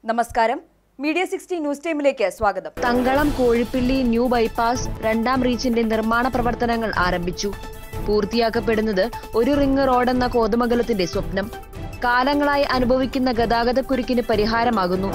നമസ്കാരം media sixty news ടൈമിലേക്ക് സ്വാഗതം തങ്കളം കോഴിപ്പിള്ളി ന്യൂ ബൈപ്പാസ് രണ്ടാം റീച്ചിന്റെ നിർമ്മാണ പ്രവർത്തനങ്ങൾ ആരംഭിച്ചു പൂർത്തിയാക്കപ്പെടുന്നത് ഒരു റിംഗ് റോഡെന്ന കോതമംഗലത്തിന്റെ സ്വപ്നം കാലങ്ങളായി അനുഭവിക്കുന്ന ഗതാഗതക്കുരുക്കിന് പരിഹാരമാകുന്നു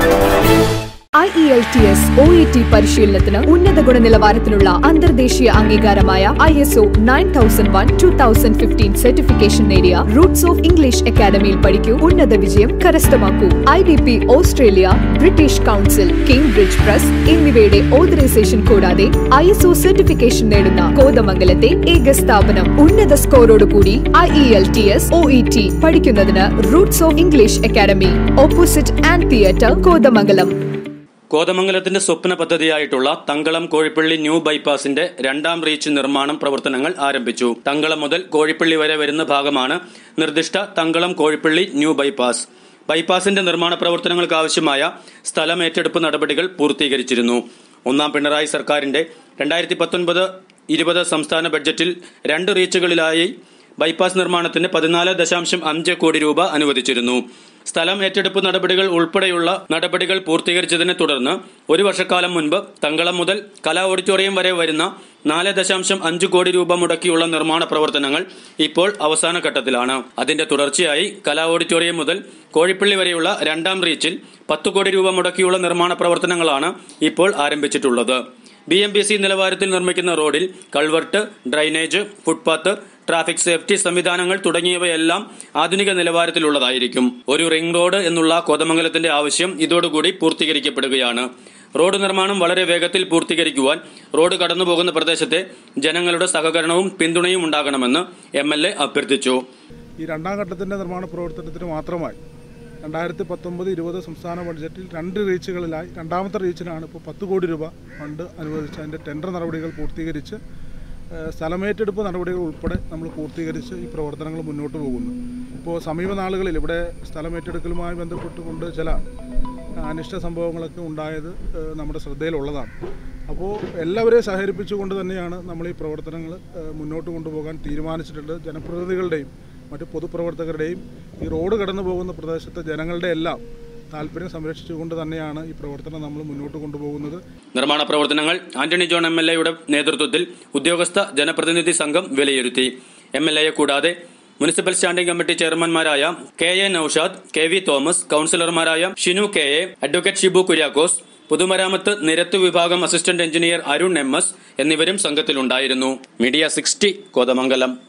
I E L T S O E T പരിശീലനത്തിന് ഉന്നത ഗുണനിലവാരത്തിലുള്ള അന്തർദേശീയ അംഗീകാരമായ I S O nine thousand one two thousand fifteen certification നേടിയ റൂട്ട്സ് ഓഫ് ഇംഗ്ലീഷ് അക്കാദമിയിൽ പഠിക്കൂ ഉന്നത വിജയം കരസ്ഥമാക്കൂ I D P Australia British council Cambridge press എന്നിവയുടെ ഓതറൈസേഷൻ കൂടാതെ ഐ എസ് ഒ സർട്ടിഫിക്കേഷൻ നേടുന്ന കോതമംഗലത്തെ ഏക സ്ഥാപനം ഉന്നത സ്കോറോടുകൂടി I E L T S O E T പഠിക്കുന്നതിന് roots of English academy opposite and theatre Kothamangalam കോതമംഗലത്തിന്റെ സ്വപ്ന പദ്ധതിയായിട്ടുള്ള തങ്കളം കോഴിപ്പള്ളി ന്യൂ ബൈപ്പാസിന്റെ രണ്ടാം റീച്ച് നിർമ്മാണം പ്രവർത്തനങ്ങൾ ആരംഭിച്ചു തങ്കളം മുതൽ കോഴിപ്പള്ളി വരെ വരുന്ന ഭാഗമാണ് നിർദ്ദിഷ്ട തങ്കളം കോഴിപ്പള്ളി ന്യൂ ബൈപ്പാസ് ബൈപ്പാസിന്റെ നിർമ്മാണ പ്രവർത്തനങ്ങൾക്ക് ആവശ്യമായ സ്ഥലം ഏറ്റെടുപ്പ് നടപടികൾ പൂർത്തീകരിച്ചിരുന്നു ഒന്നാം പിണറായി സർക്കാരിന്റെ രണ്ടായിരത്തി പത്തൊൻപത് ഇരുപത് സംസ്ഥാന ബഡ്ജറ്റിൽ രണ്ട് റീച്ചുകളിലായി ബൈപ്പാസ് നിർമ്മാണത്തിന് പതിനാല് ദശാംശം അഞ്ച് കോടി രൂപ അനുവദിച്ചിരുന്നു സ്ഥലം ഏറ്റെടുപ്പ് നടപടികൾ ഉൾപ്പെടെയുള്ള നടപടികൾ പൂർത്തീകരിച്ചതിനെ തുടർന്ന് ഒരു വർഷക്കാലം മുൻപ് തങ്കളം മുതൽ കലാ ഓഡിറ്റോറിയം വരെ വരുന്ന നാല് ദശാംശം അഞ്ച് കോടി രൂപ മുടക്കിയുള്ള നിർമ്മാണ പ്രവർത്തനങ്ങൾ ഇപ്പോൾ അവസാന ഘട്ടത്തിലാണ് അതിന്റെ തുടർച്ചയായി കലാ ഓഡിറ്റോറിയം മുതൽ കോഴിപ്പള്ളി വരെയുള്ള രണ്ടാം റീച്ചിൽ പത്ത് കോടി രൂപ മുടക്കിയുള്ള നിർമ്മാണ പ്രവർത്തനങ്ങളാണ് ഇപ്പോൾ ആരംഭിച്ചിട്ടുള്ളത് ബി എം ബി സി നിലവാരത്തിൽ നിർമ്മിക്കുന്ന റോഡിൽ culvert drainage footpath traffic safety സംവിധാനങ്ങൾ തുടങ്ങിയവയെല്ലാം ആധുനിക നിലവാരത്തിലുള്ളതായിരിക്കും ഒരു റിംഗ് റോഡ് എന്നുള്ള കോതമംഗലത്തിന്റെ ആവശ്യം ഇതോടുകൂടി പൂർത്തീകരിക്കപ്പെടുകയാണ് റോഡ് നിർമ്മാണം വളരെ വേഗത്തിൽ പൂർത്തീകരിക്കുവാൻ റോഡ് കടന്നുപോകുന്ന പ്രദേശത്തെ ജനങ്ങളുടെ സഹകരണവും പിന്തുണയും ഉണ്ടാകണമെന്ന് എം എൽ എ അഭ്യർത്ഥിച്ചു ഈ രണ്ടാം ഘട്ടത്തിൻ്റെ നിർമ്മാണ പ്രവർത്തനത്തിന് മാത്രമായി രണ്ടായിരത്തി പത്തൊമ്പത് ഇരുപത് സംസ്ഥാന ബഡ്ജറ്റിൽ രണ്ട് റീച്ചുകളിലായി രണ്ടാമത്തെ റീച്ചിനാണ് ഇപ്പോൾ പത്ത് കോടി രൂപ ഫണ്ട് അനുവദിച്ച് അതിൻ്റെ ടെൻഡർ നടപടികൾ പൂർത്തീകരിച്ച് ഏഹ്, സ്ഥലമേറ്റെടുപ്പ് നടപടികൾ ഉൾപ്പെടെ നമ്മൾ പൂർത്തീകരിച്ച് ഈ പ്രവർത്തനങ്ങൾ മുന്നോട്ട് പോകുന്നു ഇപ്പോൾ സമീപ നാളുകളിൽ ഇവിടെ സ്ഥലമേറ്റെടുക്കലുമായി ബന്ധപ്പെട്ടുകൊണ്ട് ചില അനിഷ്ട സംഭവങ്ങളൊക്കെ ഉണ്ടായത് ഏഹ്, നമ്മുടെ ശ്രദ്ധയിലുള്ളതാണ് അപ്പോൾ എല്ലാവരെയും സഹകരിപ്പിച്ചുകൊണ്ട് തന്നെയാണ് നമ്മൾ ഈ പ്രവർത്തനങ്ങൾ ഏഹ്, മുന്നോട്ട് കൊണ്ടുപോകാൻ തീരുമാനിച്ചിട്ടുണ്ട് ജനപ്രതിനിധികളുടെയും മറ്റ് പൊതുപ്രവർത്തകരുടെയും ഈ റോഡ് കടന്നു പോകുന്ന പ്രദേശത്തെ ജനങ്ങളുടെ എല്ലാം താല്പര്യം സംരക്ഷിച്ചുകൊണ്ട് തന്നെയാണ് ഈ പ്രവർത്തനം നമ്മൾ മുന്നോട്ട് കൊണ്ടുപോകുന്നത് നിർമ്മാണ പ്രവർത്തനങ്ങൾ ആന്റണി ജോൺ എം എൽ എയുടെ നേതൃത്വത്തിൽ ഉദ്യോഗസ്ഥ ജനപ്രതിനിധി സംഘം വിലയിരുത്തി എം എൽ എയെ കൂടാതെ മുനിസിപ്പൽ സ്റ്റാൻഡിംഗ് കമ്മിറ്റി ചെയർമാൻമാരായ K A Noushad K V Thomas കൌൺസിലർമാരായ Shinu K A advocate Shibu Kuriakose പൊതുമരാമത്ത് നിരത്ത് വിഭാഗം assistant engineer Arun M S എന്നിവരും സംഘത്തിലുണ്ടായിരുന്നു മീഡിയ സിക്സ്റ്റി കോതമംഗലം